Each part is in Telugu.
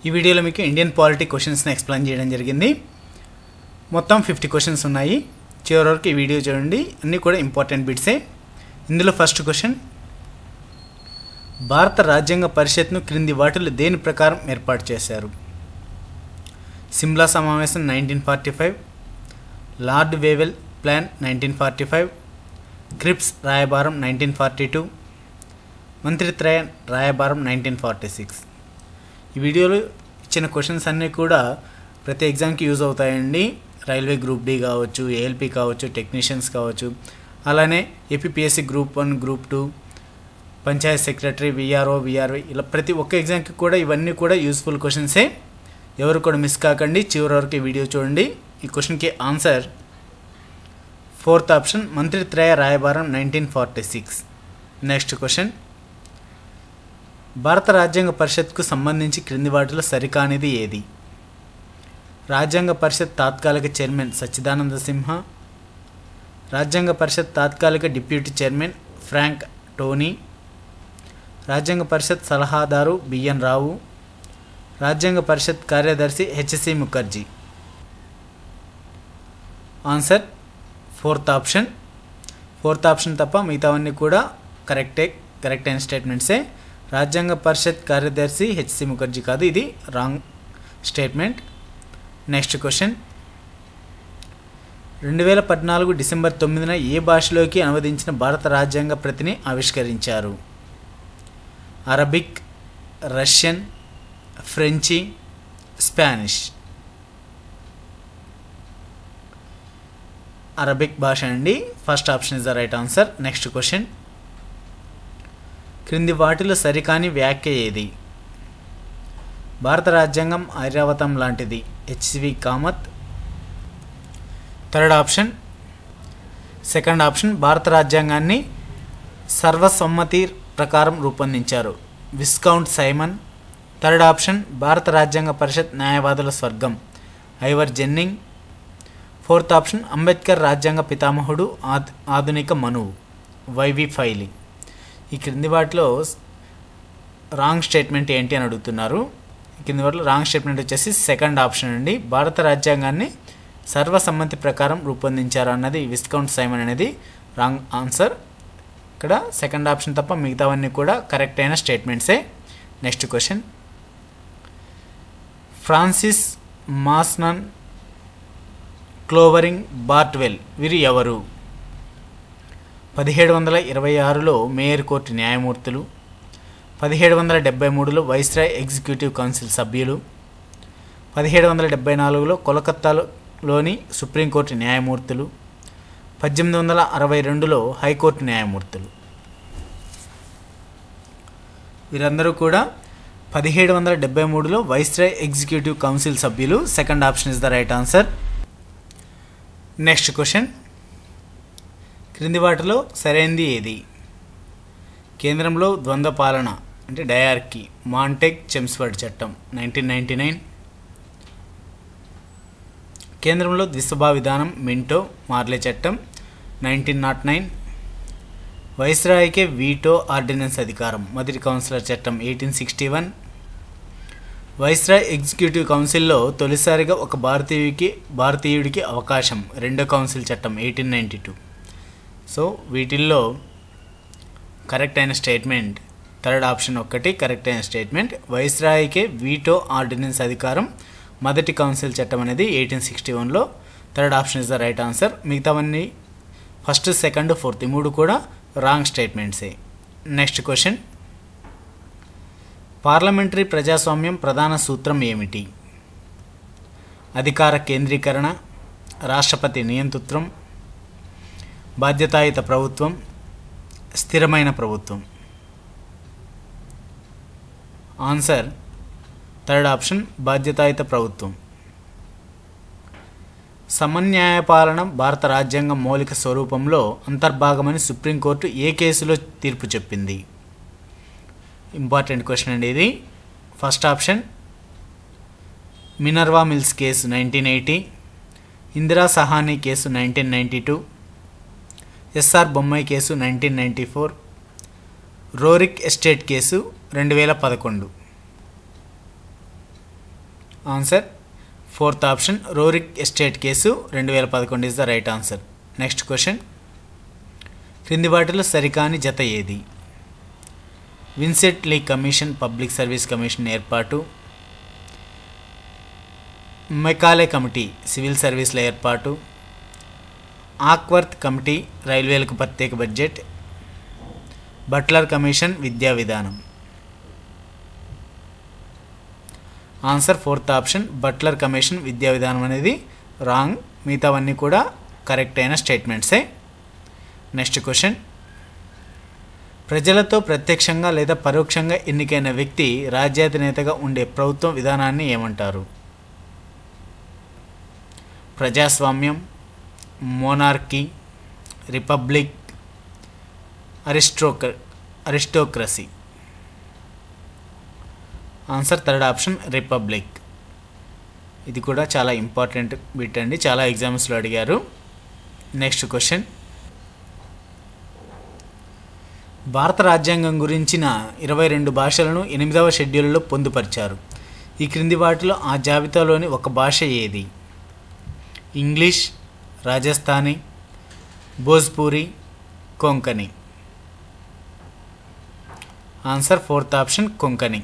ఈ వీడియోలో మీకు ఇండియన్ పాలిటీ క్వశ్చన్స్ని ఎక్స్ప్లెయిన్ చేయడం జరిగింది మొత్తం ఫిఫ్టీ క్వశ్చన్స్ ఉన్నాయి చివరి వరకు ఈ వీడియో చూడండి అన్నీ కూడా ఇంపార్టెంట్ బిట్సే ఇందులో ఫస్ట్ క్వశ్చన్ భారత రాజ్యాంగ పరిషత్ను క్రింది వాటిలో దేని ప్రకారం ఏర్పాటు చేశారు సిమ్లా సమావేశం nineteen forty five Lord Wavell plan nineteen forty five Cripps రాయబారం నైన్టీన్ ఫార్టీ టూ మంత్రిత్రయ రాయబారం నైన్టీన్ ఫార్టీ సిక్స్ ఈ వీడియోలో ఇచ్చిన క్వశ్చన్స్ అన్నీ కూడా ప్రతి ఎగ్జామ్కి యూజ్ అవుతాయండి రైల్వే గ్రూప్ డి కావచ్చు ఏఎల్పి కావచ్చు టెక్నీషియన్స్ కావచ్చు అలానే APSC group one group two panchayat secretary VRO VRO ఇలా ప్రతి ఒక్క ఎగ్జామ్కి కూడా ఇవన్నీ కూడా యూస్ఫుల్ క్వశ్చన్సే ఎవరు కూడా మిస్ కాకండి చివరి వరకు ఈ వీడియో చూడండి ఈ క్వశ్చన్కి ఆన్సర్ ఫోర్త్ ఆప్షన్ మంత్రిత్రయ రాయబారం nineteen forty six next question భారత రాజ్యాంగ పరిషత్కు సంబంధించి క్రింది వాటిలో సరికానిది ఏది రాజ్యాంగ పరిషత్ తాత్కాలిక చైర్మన్ సచ్చిదానంద సింహ రాజ్యాంగ పరిషత్ తాత్కాలిక డిప్యూటీ చైర్మన్ ఫ్రాంక్ టోనీ రాజ్యాంగ పరిషత్ సలహాదారు బిఎన్ రావు రాజ్యాంగ పరిషత్ కార్యదర్శి HC Mukherjee answer fourth option fourth option తప్ప మిగతావన్నీ కూడా కరెక్టే కరెక్ట్ అయిన స్టేట్మెంట్సే రాజ్యాంగ పరిషత్ కార్యదర్శి హెచ్సి ముఖర్జీ కాదు ఇది రాంగ్ స్టేట్మెంట్ నెక్స్ట్ క్వశ్చన్ రెండు వేల పద్నాలుగు డిసెంబర్ తొమ్మిదిన ఏ భాషలోకి అనువదించిన భారత రాజ్యాంగ ప్రతిని ఆవిష్కరించారు Arabic Russian French Spanish Arabic భాష అండి first option is the right answer next question క్రింది వాటిలో సరికాని వ్యాఖ్య ఏది భారత రాజ్యాంగం ఐరావతం లాంటిది HCV Kamath third option second option భారత రాజ్యాంగాన్ని సర్వసమ్మతి ప్రకారం రూపొందించారు విస్కౌంట్ సైమన్ థర్డ్ ఆప్షన్ భారత రాజ్యాంగ పరిషత్ న్యాయవాదుల స్వర్గం Ivor Jennings fourth option Ambedkar రాజ్యాంగ పితామహుడు ఆధ్ ఆధునిక మనువు వైవి ఫైలి ఈ క్రింది వాటిలో రాంగ్ స్టేట్మెంట్ ఏంటి అని అడుగుతున్నారు ఈ క్రింది వాటిలో రాంగ్ స్టేట్మెంట్ వచ్చేసి సెకండ్ ఆప్షన్ అండి భారత రాజ్యాంగాన్ని సర్వసమ్మతి ప్రకారం రూపొందించారు అన్నది విస్కౌంట్ సైమన్ అనేది రాంగ్ ఆన్సర్ ఇక్కడ సెకండ్ ఆప్షన్ తప్ప మిగతావన్నీ కూడా కరెక్ట్ అయిన స్టేట్మెంట్సే next question Francis Monson Clavering Barwell వీరు ఎవరు పదిహేడు వందల ఇరవై ఆరులో మేయర్ కోర్టు న్యాయమూర్తులు పదిహేడు వందల డెబ్బై మూడులో వైస్రాయ్ ఎగ్జిక్యూటివ్ కౌన్సిల్ సభ్యులు పదిహేడు వందల డెబ్బై నాలుగులో కోలకత్తాలోని సుప్రీంకోర్టు న్యాయమూర్తులు పద్దెనిమిది వందల అరవై రెండులో హైకోర్టు న్యాయమూర్తులు వీరందరూ కూడా పదిహేడు వందల డెబ్బై మూడులో వైస్రాయ్ ఎగ్జిక్యూటివ్ కౌన్సిల్ సభ్యులు second option is the right answer next question క్రింది వాటిలో సరైనది ఏది కేంద్రంలో ద్వంద్వ పాలన అంటే డయార్కీ మాంటెక్ చెమ్స్వర్డ్ చట్టం నైన్టీన్ నైంటీ నైన్ కేంద్రంలో ద్విసభా విధానం మింటో మార్లే చట్టం నైన్టీన్ నాట్ నైన్ వైస్రాయ్కే వీటో ఆర్డినెన్స్ అధికారం మొదటి కౌన్సిలర్ చట్టం eighteen sixty one viceroy executive కౌన్సిల్లో తొలిసారిగా ఒక భారతీయుడికి భారతీయుడికి అవకాశం రెండో కౌన్సిల్ చట్టం ఎయిటీన్ నైంటీ టూ సో వీటిల్లో కరెక్ట్ అయిన స్టేట్మెంట్ థర్డ్ ఆప్షన్ ఒక్కటి కరెక్ట్ అయిన స్టేట్మెంట్ వైస్రాయికే వీటో ఆర్డినెన్స్ అధికారం మొదటి కౌన్సిల్ చట్టం అనేది ఎయిటీన్ సిక్స్టీ వన్లో third option is the right answer మిగతావన్నీ ఫస్ట్ సెకండ్ ఫోర్త్ ఈ మూడు కూడా రాంగ్ స్టేట్మెంట్సే నెక్స్ట్ క్వశ్చన్ పార్లమెంటరీ ప్రజాస్వామ్యం ప్రధాన సూత్రం ఏమిటి అధికార కేంద్రీకరణ రాష్ట్రపతి నియంతృత్వం బాధ్యతాయుత ప్రభుత్వం స్థిరమైన ప్రభుత్వం ఆన్సర్ థర్డ్ ఆప్షన్ బాధ్యతాయుత ప్రభుత్వం సమన్యాయ పాలన భారత రాజ్యాంగం మౌలిక స్వరూపంలో అంతర్భాగమని సుప్రీంకోర్టు ఏ కేసులో తీర్పు చెప్పింది ఇంపార్టెంట్ క్వశ్చన్ అండి ఇది first option Minerva Mills case nineteen eighty Indira Sawhney case nineteen ninety two S R Bommai case nineteen ninety four Roerich estate case రెండు వేల పదకొండు answer fourth option Roerich estate case రెండు వేల పదకొండు is the right answer next question క్రింది వాటిలో సరికాని జత ఏది Vincent Lee commission public service commission ఏర్పాటు మెకాలే కమిటీ సివిల్ సర్వీస్ల ఏర్పాటు ఆక్వర్త్ కమిటీ రైల్వేలకు ప్రత్యేక బడ్జెట్ బట్లర్ కమిషన్ విద్యా విధానం answer fourth option Butler commission విద్యా విధానం అనేది రాంగ్ మిగతావన్నీ కూడా కరెక్ట్ అయిన స్టేట్మెంట్సే నెక్స్ట్ క్వశ్చన్ ప్రజలతో ప్రత్యక్షంగా లేదా పరోక్షంగా ఎన్నికైన వ్యక్తి రాజ్యాధినేతగా ఉండే ప్రభుత్వ విధానాన్ని ఏమంటారు ప్రజాస్వామ్యం మోనార్కీ రిపబ్లిక్ అరిస్ట్రోక aristocracy answer third option republic ఇది కూడా చాలా ఇంపార్టెంట్ బిట్ అండి చాలా ఎగ్జామ్స్లో అడిగారు నెక్స్ట్ క్వశ్చన్ భారత రాజ్యాంగం గురించిన ఇరవై రెండు భాషలను ఎనిమిదవ షెడ్యూల్లో పొందుపరిచారు ఈ క్రింది వాటిలో ఆ జాబితాలోని ఒక భాష ఏది English Rajasthani Bhojpuri Konkani answer fourth option Konkani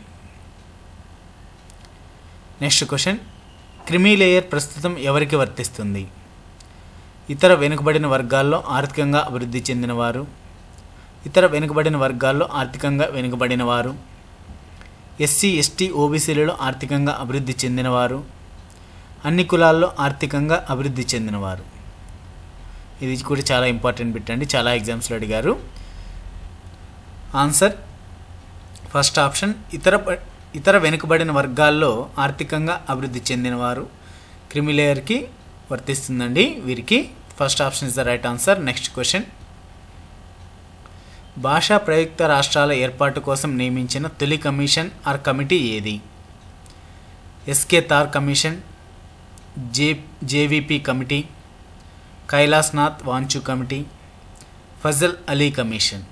next question creamy layer ప్రస్తుతం ఎవరికి వర్తిస్తుంది ఇతర వెనుకబడిన వర్గాల్లో ఆర్థికంగా అభివృద్ధి చెందినవారు ఇతర వెనుకబడిన వర్గాల్లో ఆర్థికంగా వెనుకబడిన వారు ఎస్సీ ఎస్టీ ఓబీసీలలో ఆర్థికంగా అభివృద్ధి చెందినవారు అన్ని కులాల్లో ఆర్థికంగా అభివృద్ధి చెందినవారు ఇది కూడా చాలా ఇంపార్టెంట్ బిట్ అండి చాలా ఎగ్జామ్స్లో అడిగారు ఆన్సర్ ఫస్ట్ ఆప్షన్ ఇతర ప- ఇతర వెనుకబడిన వర్గాల్లో ఆర్థికంగా అభివృద్ధి చెందినవారు క్రిమిలేయర్కి వర్తిస్తుందండి వీరికి first option is the right answer next question భాషా ప్రయుక్త రాష్ట్రాల ఏర్పాటు కోసం నియమించిన తొలి కమిషన్ ఆర్ కమిటీ ఏది SK Dhar commission J JVP committee Kailashnath Wanchoo committee Fazal Ali commission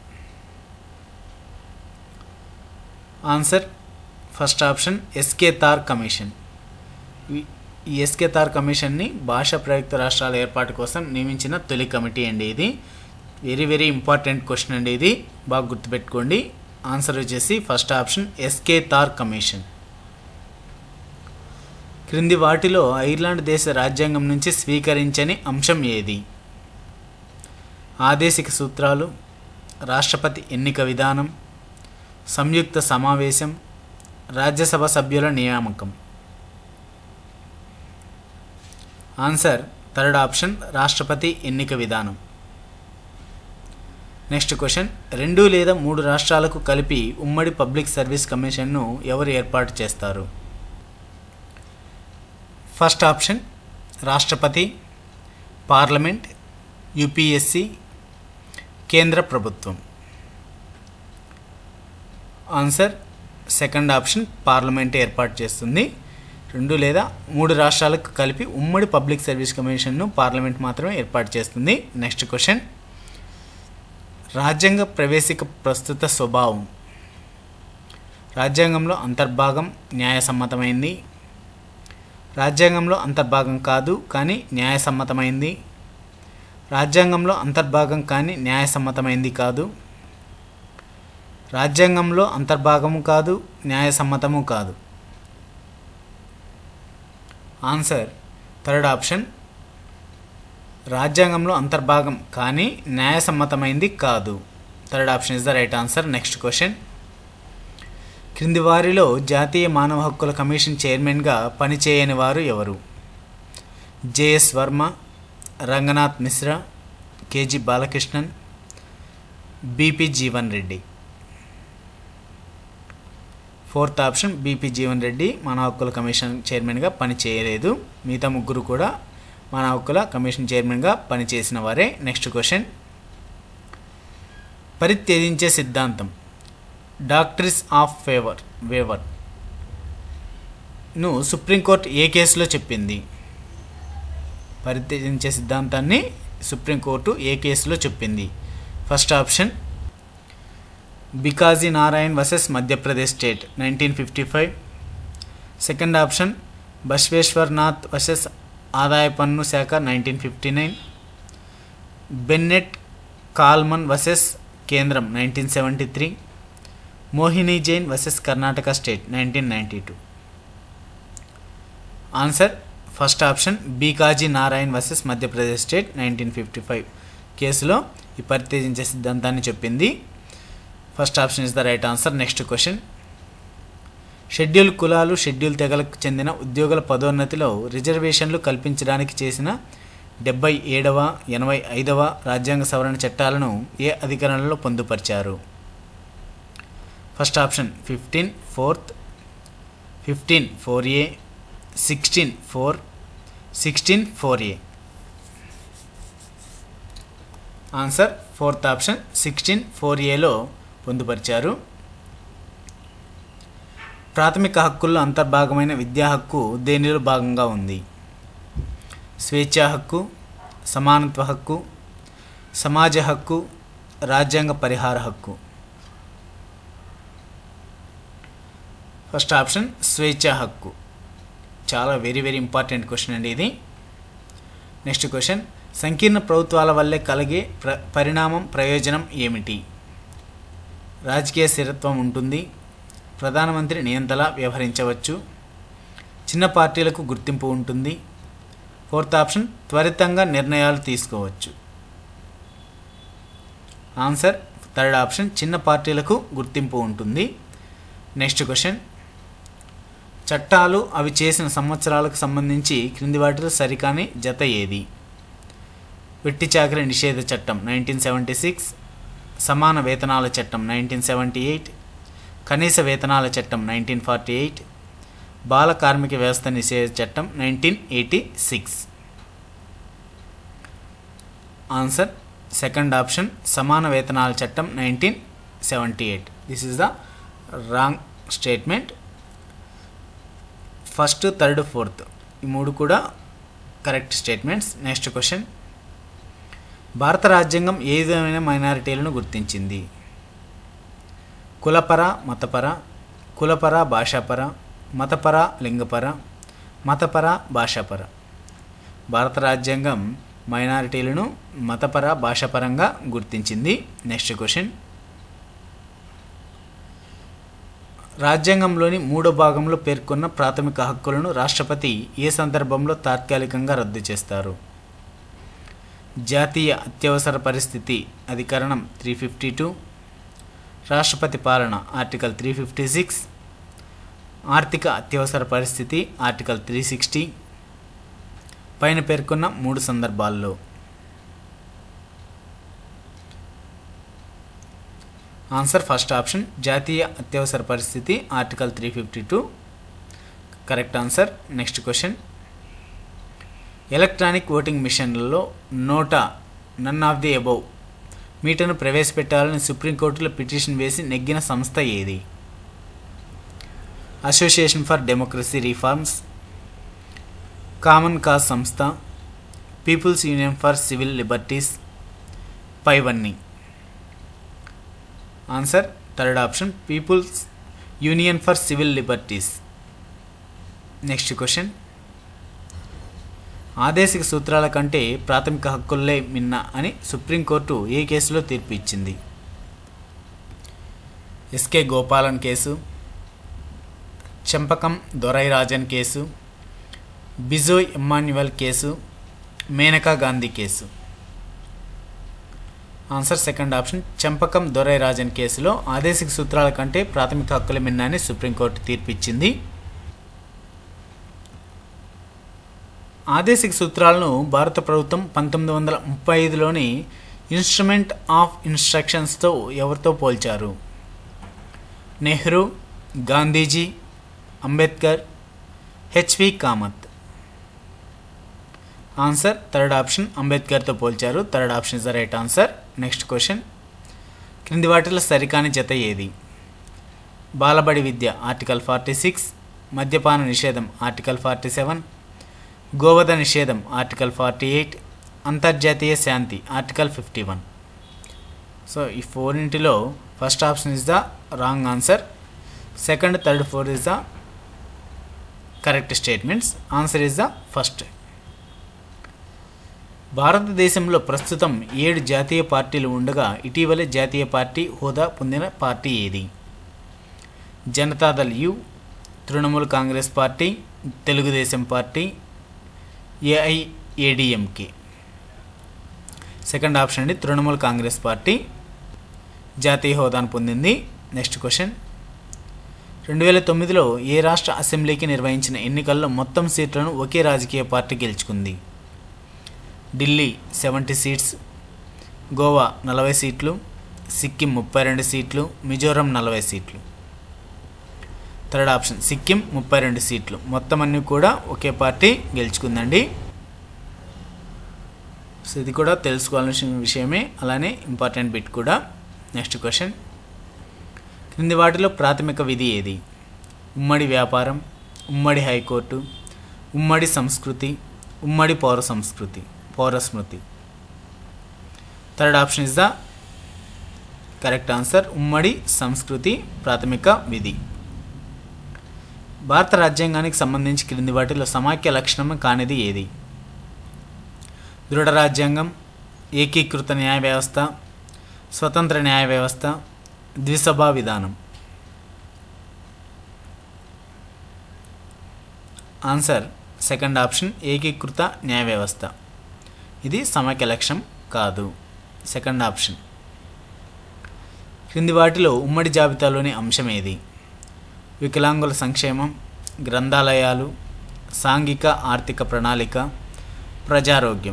answer first option SK Dhar commission ఈ- ఈ ఎస్కే తార్ కమిషన్ని భాష ప్రయుక్త రాష్ట్రాల ఏర్పాటు కోసం నియమించిన తొలి కమిటీ అండి ఇది వెరీ వెరీ ఇంపార్టెంట్ క్వశ్చన్ అండి ఇది బాగా గుర్తుపెట్టుకోండి ఆన్సర్ వచ్చేసి first option SK Dhar commission క్రింది వాటిలో ఐర్లాండ్ దేశ రాజ్యాంగం నుంచి స్వీకరించని అంశం ఏది ఆదేశిక సూత్రాలు రాష్ట్రపతి ఎన్నిక విధానం సంయుక్త సమావేశం రాజ్యసభ సభ్యుల నియామకం ఆన్సర్ థర్డ్ ఆప్షన్ రాష్ట్రపతి ఎన్నిక విధానం నెక్స్ట్ క్వశ్చన్ రెండు లేదా మూడు రాష్ట్రాలకు కలిపి ఉమ్మడి పబ్లిక్ సర్వీస్ కమిషన్ను ఎవరు ఏర్పాటు చేస్తారు ఫస్ట్ ఆప్షన్ రాష్ట్రపతి పార్లమెంట్ యూపీఎస్సి కేంద్ర ప్రభుత్వం ఆన్సర్ సెకండ్ ఆప్షన్ పార్లమెంట్ ఏర్పాటు చేస్తుంది రెండు లేదా మూడు రాష్ట్రాలకు కలిపి ఉమ్మడి పబ్లిక్ సర్వీస్ కమిషన్ను పార్లమెంట్ మాత్రమే ఏర్పాటు చేస్తుంది నెక్స్ట్ క్వశ్చన్ రాజ్యాంగ ప్రవేశిక ప్రస్తుత స్వభావం రాజ్యాంగంలో అంతర్భాగం న్యాయసమ్మతమైంది రాజ్యాంగంలో అంతర్భాగం కాదు కానీ న్యాయసమ్మతమైంది రాజ్యాంగంలో అంతర్భాగం కానీ న్యాయసమ్మతమైంది కాదు రాజ్యాంగంలో అంతర్భాగము కాదు న్యాయసమ్మతము కాదు ఆన్సర్ థర్డ్ ఆప్షన్ రాజ్యాంగంలో అంతర్భాగం కానీ న్యాయసమ్మతమైంది కాదు third option is the right answer next question క్రింది వారిలో జాతీయ మానవ హక్కుల కమిషన్ చైర్మన్గా పనిచేయని వారు ఎవరు JS Verma Ranganath Mishra KG Balakrishnan BP Jeevan Reddy fourth option BP Jeevan Reddy మానవ హక్కుల కమిషన్ చైర్మన్గా పనిచేయలేదు మిగతా ముగ్గురు కూడా మానవ హక్కుల కమిషన్ చైర్మన్గా పనిచేసిన వారే నెక్స్ట్ క్వశ్చన్ పరిత్యజించే సిద్ధాంతం డాక్టరీస్ ఆఫ్ ఫేవర్ వేవర్ ను సుప్రీంకోర్టు ఏ కేసులో చెప్పింది పరిత్యజించే సిద్ధాంతాన్ని సుప్రీంకోర్టు ఏ కేసులో చెప్పింది first option Bhikaji Narayan versus Madhya Pradesh state nineteen fifty five second option Basheshwarnath versus ఆదాయ పన్ను శాఖ nineteen fifty nine Bennett Coleman versus కేంద్రం nineteen seventy three Mohini Jain versus Karnataka state nineteen ninety two answer first option Bhikaji Narayan versus Madhya Pradesh state nineteen fifty five కేసులో ఈ పరిత్యజించే సిద్ధాంతాన్ని చెప్పింది first option is the right answer next question schedule కులాలు షెడ్యూల్ తెగలకు చెందిన ఉద్యోగుల పదోన్నతిలో రిజర్వేషన్లు కల్పించడానికి చేసిన డెబ్బై ఏడవ ఎనభై ఐదవ రాజ్యాంగ సవరణ చట్టాలను ఏ అధికరణలో పొందుపరిచారు first option fifteen fourth fifteen four A sixteen four sixteen four A answer fourth option sixteen four ఏలో పొందుపరిచారు ప్రాథమిక హక్కుల్లో అంతర్భాగమైన విద్యా హక్కు దేనిలో భాగంగా ఉంది స్వేచ్ఛా హక్కు సమానత్వ హక్కు సమాజ హక్కు రాజ్యాంగ పరిహార హక్కు ఫస్ట్ ఆప్షన్ స్వేచ్ఛా హక్కు చాలా వెరీ వెరీ ఇంపార్టెంట్ క్వశ్చన్ అండి ఇది నెక్స్ట్ క్వశ్చన్ సంకీర్ణ ప్రభుత్వాల వల్లే కలిగే ప్ర పరిణామం ప్రయోజనం ఏమిటి రాజకీయ స్థిరత్వం ఉంటుంది ప్రధానమంత్రి నియంతలా వ్యవహరించవచ్చు చిన్న పార్టీలకు గుర్తింపు ఉంటుంది ఫోర్త్ ఆప్షన్ త్వరితంగా నిర్ణయాలు తీసుకోవచ్చు ఆన్సర్ థర్డ్ ఆప్షన్ చిన్న పార్టీలకు గుర్తింపు ఉంటుంది నెక్స్ట్ క్వశ్చన్ చట్టాలు అవి చేసిన సంవత్సరాలకు సంబంధించి క్రింది వాటిలో సరికాని జత ఏది వెట్టి చాకరీ నిషేధ చట్టం నైన్టీన్ సెవెంటీ సిక్స్ సమాన వేతనాల చట్టం నైన్టీన్ సెవెంటీ ఎయిట్ కనీస వేతనాల చట్టం నైన్టీన్ ఫార్టీ ఎయిట్ బాల కార్మిక వ్యవస్థ నిషేధ చట్టం nineteen eighty six answer second option సమాన వేతనాల చట్టం nineteen seventy eight this is the wrong statement first third fourth ఈ మూడు కూడా కరెక్ట్ స్టేట్మెంట్స్ నెక్స్ట్ క్వశ్చన్ భారత రాజ్యాంగం ఏ విధమైన మైనారిటీలను గుర్తించింది కులపర మతపర కులపర భాషాపర మతపర లింగపర మతపర భాషాపర భారత రాజ్యాంగం మైనారిటీలను మతపర భాషాపరంగా గుర్తించింది నెక్స్ట్ క్వశ్చన్ రాజ్యాంగంలోని మూడో భాగంలో పేర్కొన్న ప్రాథమిక హక్కులను రాష్ట్రపతి ఏ సందర్భంలో తాత్కాలికంగా రద్దు చేస్తారు జాతీయ అత్యవసర పరిస్థితి అధికరణం త్రీ ఫిఫ్టీ టూ రాష్ట్రపతి పాలన ఆర్టికల్ త్రీ ఫిఫ్టీ సిక్స్ ఆర్థిక అత్యవసర పరిస్థితి ఆర్టికల్ త్రీ సిక్స్టీ పైన పేర్కొన్న మూడు సందర్భాల్లో ఆన్సర్ ఫస్ట్ ఆప్షన్ జాతీయ అత్యవసర పరిస్థితి article three fifty two correct answer next question electronic voting మిషన్లలో NOTA none of the above మీటర్ను ప్రవేశపెట్టాలని సుప్రీంకోర్టులో పిటిషన్ వేసి నెగ్గిన సంస్థ ఏది association for democracy reforms common cause సంస్థ people's union for civil liberties పైవన్నీ answer third option people's union for civil liberties next question ఆదేశిక సూత్రాల కంటే ప్రాథమిక హక్కుల్లే మిన్న అని సుప్రీంకోర్టు ఏ కేసులో తీర్పు ఇచ్చింది SK Gopalan case Champakam Dorairajan case Bijoy Emmanuel case Maneka Gandhi case answer second option Champakam Dorairajan కేసులో ఆదేశిక సూత్రాల కంటే ప్రాథమిక హక్కుల మిన్న అని సుప్రీంకోర్టు తీర్పు ఇచ్చింది ఆదేశిక సూత్రాలను భారత ప్రభుత్వం పంతొమ్మిది వందల ముప్పై ఐదులోని ఇన్స్ట్రుమెంట్ ఆఫ్ ఇన్స్ట్రక్షన్స్తో ఎవరితో పోల్చారు Nehru Gandhiji Ambedkar HV Kamath answer third option అంబేద్కర్తో పోల్చారు third option is the right answer next question క్రింది వాటిలో సరికాని జత ఏది బాలబడి విద్య ఆర్టికల్ ఫార్టీ సిక్స్ మద్యపాన నిషేధం ఆర్టికల్ ఫార్టీ సెవెన్ గోవధ నిషేధం ఆర్టికల్ ఫార్టీ ఎయిట్ అంతర్జాతీయ శాంతి ఆర్టికల్ ఫిఫ్టీ వన్ సో ఈ ఫోరింటిలో first option is the wrong answer second third fourth is the correct statements answer is the first భారతదేశంలో ప్రస్తుతం ఏడు జాతీయ పార్టీలు ఉండగా ఇటీవలే జాతీయ పార్టీ హోదా పొందిన పార్టీ ఏది Janata Dal U Trinamool Congress party Telugu Desam party AIADMK second option అండి తృణమూల్ కాంగ్రెస్ పార్టీ జాతీయ హోదాను పొందింది నెక్స్ట్ క్వశ్చన్ రెండు వేల తొమ్మిదిలో ఏ రాష్ట్ర అసెంబ్లీకి నిర్వహించిన ఎన్నికల్లో మొత్తం సీట్లను ఒకే రాజకీయ పార్టీ గెలుచుకుంది ఢిల్లీ సెవెంటీ సీట్స్ గోవా నలభై సీట్లు సిక్కిం ముప్పై రెండు సీట్లు మిజోరం నలభై సీట్లు థర్డ్ ఆప్షన్ సిక్కిం ముప్పై రెండు సీట్లు మొత్తం అన్నీ కూడా ఒకే పార్టీ గెలుచుకుందండి సో ఇది కూడా తెలుసుకోవాల్సిన విషయమే అలానే ఇంపార్టెంట్ బిట్ కూడా నెక్స్ట్ క్వశ్చన్ క్రింది వాటిలో ప్రాథమిక విధి ఏది ఉమ్మడి వ్యాపారం ఉమ్మడి హైకోర్టు ఉమ్మడి సంస్కృతి ఉమ్మడి పౌర సంస్కృతి పౌర స్మృతి third option is the correct answer ఉమ్మడి సంస్కృతి ప్రాథమిక విధి భారత రాజ్యాంగానికి సంబంధించి క్రింది వాటిలో సమాఖ్య లక్షణం కానిది ఏది దృఢ రాజ్యాంగం ఏకీకృత న్యాయ వ్యవస్థ స్వతంత్ర న్యాయ వ్యవస్థ ద్విసభా విధానం ఆన్సర్ సెకండ్ ఆప్షన్ ఏకీకృత న్యాయ వ్యవస్థ ఇది సమాఖ్య లక్ష్యం కాదు సెకండ్ ఆప్షన్ క్రింది వాటిలో ఉమ్మడి జాబితాలోని అంశం ఏది వికలాంగుల సంక్షేమం గ్రంథాలయాలు సాంఘిక ఆర్థిక ప్రణాళిక ప్రజారోగ్యం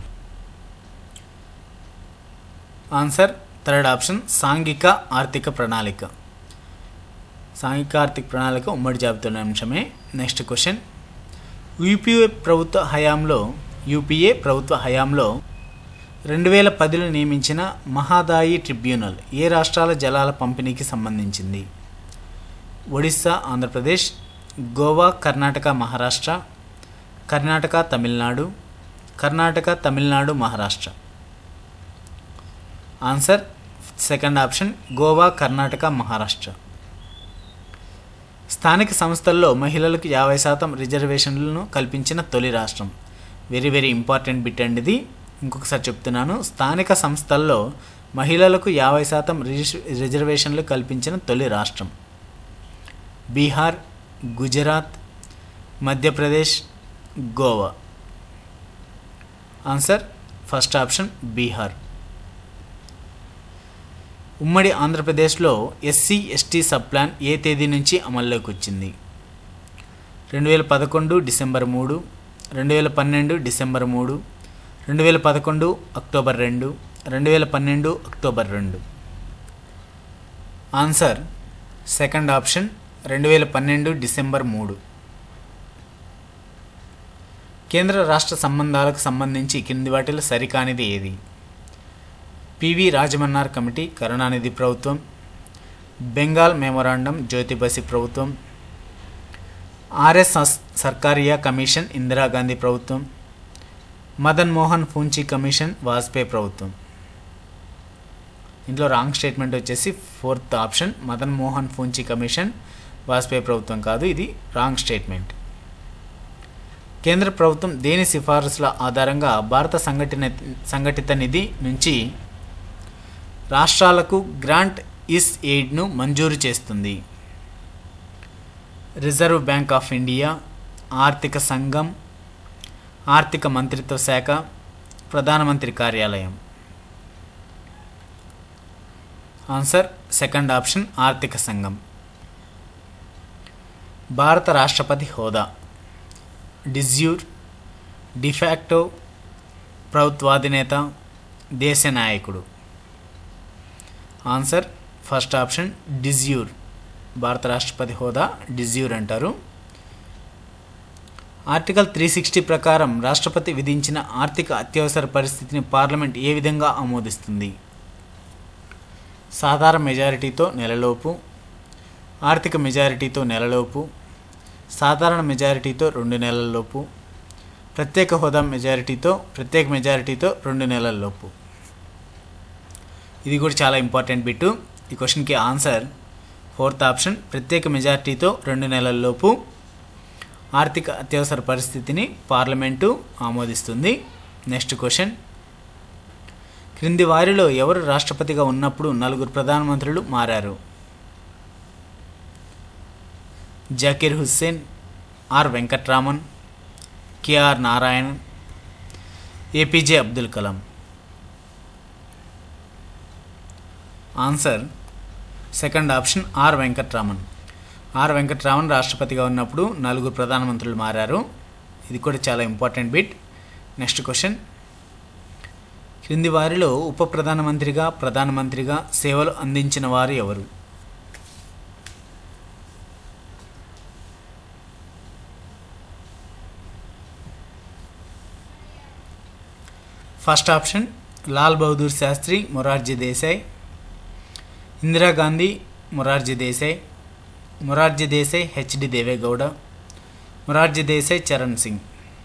ఆన్సర్ థర్డ్ ఆప్షన్ సాంఘిక ఆర్థిక ప్రణాళిక సాంఘిక ఆర్థిక ప్రణాళిక ఉమ్మడి జాబితాలోని అంశమే నెక్స్ట్ క్వశ్చన్ యూపీఏ ప్రభుత్వ హయాంలో యూపీఏ ప్రభుత్వ హయాంలో రెండు వేల పదిలో నియమించిన మహాదాయి ట్రిబ్యునల్ ఏ రాష్ట్రాల జలాల పంపిణీకి సంబంధించింది Odisha Andhra Pradesh Goa Karnataka Maharashtra Karnataka Tamil Nadu Karnataka Tamil Nadu Maharashtra answer second option Goa Karnataka Maharashtra స్థానిక సంస్థల్లో మహిళలకు యాభై శాతం రిజర్వేషన్లను కల్పించిన తొలి రాష్ట్రం వెరీ వెరీ ఇంపార్టెంట్ బిట్ అండి ఇది ఇంకొకసారి చెప్తున్నాను స్థానిక సంస్థల్లో మహిళలకు యాభై శాతం రిజ- రిజర్వేషన్లు కల్పించిన తొలి రాష్ట్రం Bihar Gujarat Madhya Pradesh Goa answer first option Bihar ఉమ్మడి ఆంధ్రప్రదేశ్లో ఎస్సీ ఎస్టీ సబ్ ప్లాన్ ఏ తేదీ నుంచి అమల్లోకి వచ్చింది రెండు వేల పదకొండు డిసెంబర్ మూడు రెండు వేల పన్నెండు డిసెంబర్ మూడు రెండు వేల పదకొండు అక్టోబర్ రెండు రెండు వేల పన్నెండు అక్టోబర్ రెండు ఆన్సర్ సెకండ్ ఆప్షన్ రెండు వేల పన్నెండు డిసెంబర్ మూడు కేంద్ర రాష్ట్ర సంబంధాలకు సంబంధించి కింది వాటిలో సరికానిది ఏది పివి రాజమన్నార్ కమిటీ కరుణానిధి ప్రభుత్వం బెంగాల్ మెమొరాండం జ్యోతిబసి ప్రభుత్వం ఆర్ఎస్ సర్కారియా కమిషన్ ఇందిరాగాంధీ ప్రభుత్వం మదన్ మోహన్ ఫూంచి కమిషన్ వాజ్పేయి ప్రభుత్వం ఇంట్లో రాంగ్ స్టేట్మెంట్ వచ్చేసి fourth option Madan Mohan Punchhi commission Vajpayee ప్రభుత్వం కాదు ఇది రాంగ్ స్టేట్మెంట్ కేంద్ర ప్రభుత్వం దేని సిఫారసుల ఆధారంగా భారత సంఘటన సంఘటిత నిధి నుంచి రాష్ట్రాలకు గ్రాంట్ ఈస్ ఎయిడ్ను మంజూరు చేస్తుంది రిజర్వ్ బ్యాంక్ ఆఫ్ ఇండియా ఆర్థిక సంఘం ఆర్థిక మంత్రిత్వ శాఖ ప్రధానమంత్రి కార్యాలయం ఆన్సర్ సెకండ్ ఆప్షన్ ఆర్థిక సంఘం భారత రాష్ట్రపతి హోదా డిజ్యూర్ డిఫాక్టో ప్రభుత్వాధినేత దేశ నాయకుడు ఆన్సర్ ఫస్ట్ ఆప్షన్ డిజ్యూర్ భారత రాష్ట్రపతి హోదా డిజ్యూర్ అంటారు ఆర్టికల్ త్రీ సిక్స్టీ ప్రకారం రాష్ట్రపతి విధించిన ఆర్థిక అత్యవసర పరిస్థితిని పార్లమెంట్ ఏ విధంగా ఆమోదిస్తుంది సాధారణ మెజారిటీతో నెలలోపు ఆర్థిక మెజారిటీతో నెలలోపు సాధారణ మెజారిటీతో రెండు నెలల్లోపు ప్రత్యేక హోదా మెజారిటీతో ప్రత్యేక మెజారిటీతో రెండు నెలల్లోపు ఇది కూడా చాలా ఇంపార్టెంట్ బిట్టు ఈ క్వశ్చన్కి ఆన్సర్ ఫోర్త్ ఆప్షన్ ప్రత్యేక మెజారిటీతో రెండు నెలల్లోపు ఆర్థిక అత్యవసర పరిస్థితిని పార్లమెంటు ఆమోదిస్తుంది నెక్స్ట్ క్వశ్చన్ క్రింది వారిలో ఎవరు రాష్ట్రపతిగా ఉన్నప్పుడు నలుగురు ప్రధానమంత్రులు మారారు Zakir Hussain R Venkataraman K R Narayan A P J Abdul Kalam answer second option R Venkataraman R Venkataraman రాష్ట్రపతిగా ఉన్నప్పుడు నలుగురు ప్రధానమంత్రులు మారారు ఇది కూడా చాలా ఇంపార్టెంట్ బిట్ నెక్స్ట్ క్వశ్చన్ క్రింది వారిలో ఉప ప్రధానమంత్రిగా ప్రధానమంత్రిగా సేవలు అందించిన వారు ఎవరు first option Lal Bahadur Shastri Morarji Desai Indira Gandhi Morarji Desai Morarji Desai H D Deve Gowda Morarji Desai Charan Singh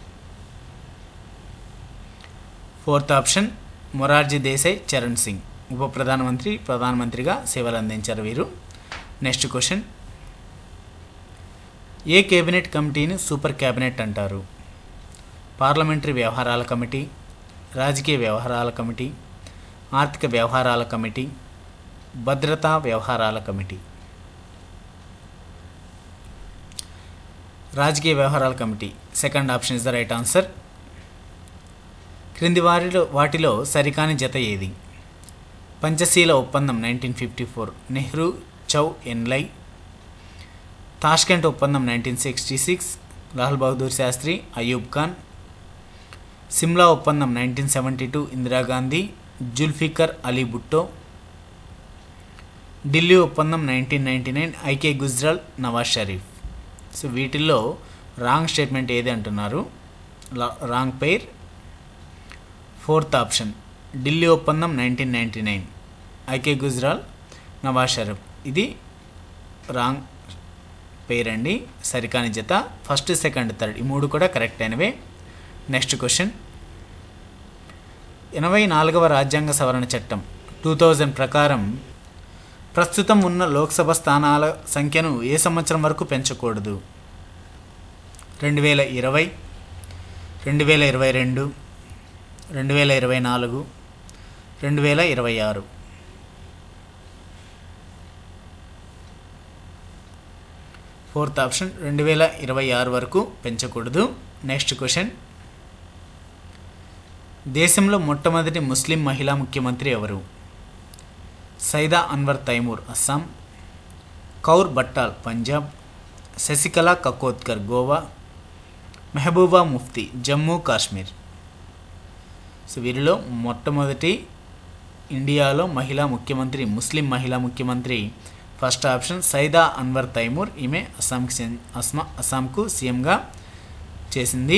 fourth option Morarji Desai Charan Singh ఉప ప్రధానమంత్రి ప్రధానమంత్రిగా సేవలు అందించారు వీరు నెక్స్ట్ క్వశ్చన్ ఏ కేబినెట్ కమిటీని సూపర్ క్యాబినెట్ అంటారు పార్లమెంటరీ వ్యవహారాల కమిటీ రాజకీయ వ్యవహారాల కమిటీ ఆర్థిక వ్యవహారాల కమిటీ భద్రతా వ్యవహారాల కమిటీ రాజకీయ వ్యవహారాల committee second option is the right answer క్రింది వారిలో వాటిలో సరికాని జత ఏది పంచశీల ఒప్పందం nineteen fifty four Nehru Chou Enlai Tashkent ఒప్పందం nineteen sixty six Lal Bahadur Shastri Ayub Khan Shimla ఒప్పందం nineteen seventy two Indira Gandhi Zulfikar Ali Bhutto Delhi ఒప్పందం nineteen ninety nine I K Gujral Nawaz Sharif so వీటిల్లో రాంగ్ స్టేట్మెంట్ ఏది అంటున్నారు wrong pair fourth option Delhi ఒప్పందం nineteen ninety nine I K Gujral Nawaz Sharif ఇది రాంగ్ పేర్ అండి సరికాని జత ఫస్ట్ సెకండ్ థర్డ్ ఈ మూడు కూడా కరెక్ట్ అయినవే నెక్స్ట్ క్వశ్చన్ ఎనభై నాలుగవ రాజ్యాంగ సవరణ చట్టం టూ థౌజండ్ ప్రకారం ప్రస్తుతం ఉన్న లోక్సభ స్థానాల సంఖ్యను ఏ సంవత్సరం వరకు పెంచకూడదు రెండు వేల ఇరవై రెండు వేల ఇరవై రెండు రెండు వేల ఇరవై నాలుగు రెండు వేల ఇరవై ఆరు ఫోర్త్ ఆప్షన్ రెండు వేల ఇరవై ఆరు వరకు పెంచకూడదు నెక్స్ట్ క్వశ్చన్ దేశంలో మొట్టమొదటి ముస్లిం మహిళా ముఖ్యమంత్రి ఎవరు సైదా అన్వర్ తైమూర్ అస్సాం కౌర్ బట్టాల్ పంజాబ్ శశికళ కకోత్కర్ గోవా మెహబూబా ముఫ్తీ జమ్మూ కాశ్మీర్ సో వీరిలో మొట్టమొదటి ఇండియాలో మహిళా ముఖ్యమంత్రి ముస్లిం మహిళా ముఖ్యమంత్రి ఫస్ట్ ఆప్షన్ సైదా అన్వర్ తైమూర్ ఈమె అస్సాంకి చెంది అస్మా అస్సాంకు సీఎంగా చేసింది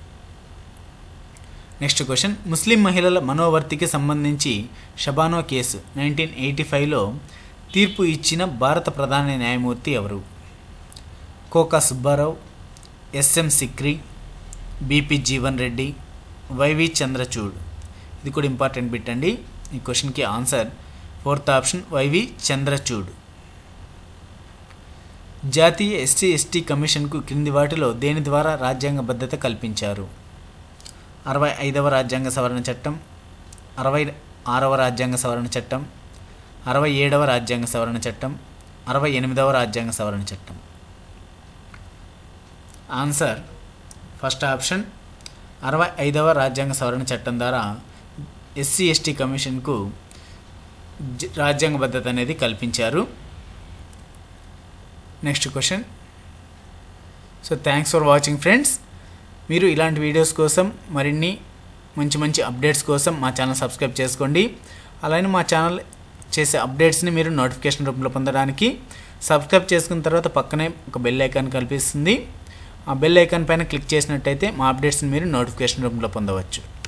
నెక్స్ట్ క్వశ్చన్ ముస్లిం మహిళల మనోవర్తికి సంబంధించి షబానో కేసు నైన్టీన్ ఎయిటీ ఫైవ్లో తీర్పు ఇచ్చిన భారత ప్రధాన న్యాయమూర్తి ఎవరు Koka Subba Rao S M Sikri B P Jeevan Reddy Y V Chandrachud ఇది కూడా ఇంపార్టెంట్ బిట్ అండి ఈ క్వశ్చన్కి answer fourth option Y V Chandrachud జాతీయ ఎస్టీ ఎస్టీ కమిషన్కు క్రింది వాటిలో దేని ద్వారా రాజ్యాంగబద్ధత కల్పించారు అరవై ఐదవ రాజ్యాంగ సవరణ చట్టం అరవై ఆరవ రాజ్యాంగ సవరణ చట్టం అరవై ఏడవ రాజ్యాంగ సవరణ చట్టం అరవై ఎనిమిదవ రాజ్యాంగ సవరణ చట్టం ఆన్సర్ ఫస్ట్ ఆప్షన్ అరవై ఐదవ రాజ్యాంగ సవరణ చట్టం ద్వారా ఎస్సీ ఎస్టీ కమిషన్కు జ- రాజ్యాంగబద్ధత అనేది కల్పించారు next question so thanks for watching friends మీరు ఇలాంటి వీడియోస్ కోసం మరిన్ని మంచి మంచి అప్డేట్స్ కోసం మా ఛానల్ సబ్స్క్రైబ్ చేసుకోండి అలానే మా ఛానల్ చేసే అప్డేట్స్ని మీరు నోటిఫికేషన్ రూపంలో పొందడానికి సబ్స్క్రైబ్ చేసుకున్న తర్వాత పక్కనే ఒక బెల్ ఐకాన్ కల్పిస్తుంది ఆ బెల్ ఐకాన్ పైన క్లిక్ చేసినట్టయితే మా అప్డేట్స్ని మీరు నోటిఫికేషన్ రూపంలో పొందవచ్చు